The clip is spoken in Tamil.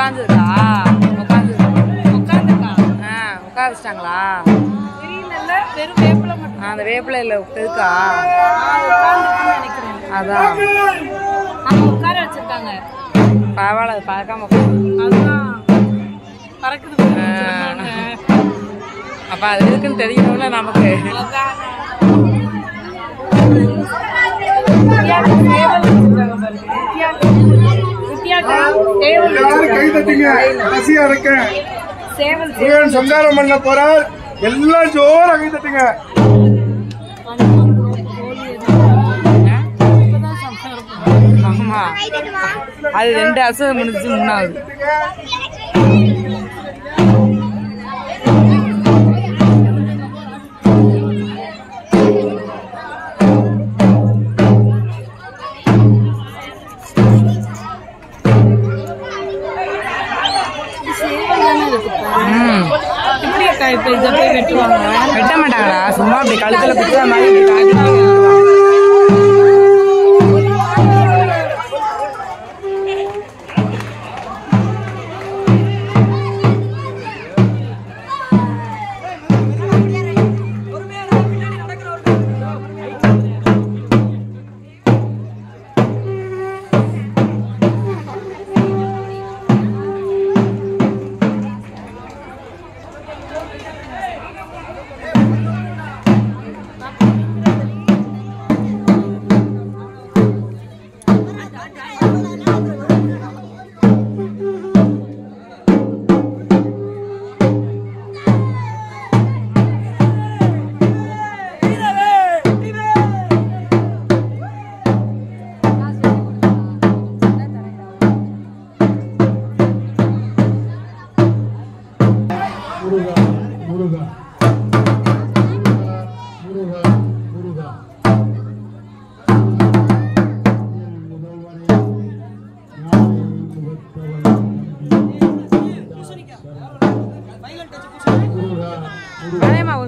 உட்காந்துருக்கா உட்காந்து உட்காந்துருக்கா ஆ உட்கார வச்சிட்டாங்களா தெரியல வெறும் வேப்பில மட்டும் அந்த வேப்பிலையில் இருக்கா உட்காந்துருக்குன்னு நினைக்கிறேன் அதான் ஆமா உட்கார வச்சிருக்காங்க பரவாயில்ல அது பறக்காம உட்காரு. அதுதான் பறக்குது பாருங்க, ஆ. சின்னோண்டு. அப்ப அது இருக்குன்னு தெரியணும்ல நமக்கு அதான். வித்தியாக்கு சேவல் வச்சிருக்காங்க பாருங்க. வித்தியாக்கு வித்தியாக்கு சேவல் எல்லாரும் கை தட்டுங்க கடைசியா இருக்கேன் சேவல் முருகன் சந்தானம் பண்ண போறார் எல்லாம் ஜோரா கை தட்டுங்க ஆமா அது ரெண்டு அசுரம் முடிஞ்சு மூணாவது ம். இப்படி அக்கா இப்ப இதை போய் வெட்டுவாங்க வெட்ட மாட்டாங்களா சும்மா அப்படி கழுத்துல குத்துற மாதிரி இப்படி காட்டி விட்டுருவாங்க. முருகா முருகா முருகா முருகா அதேமா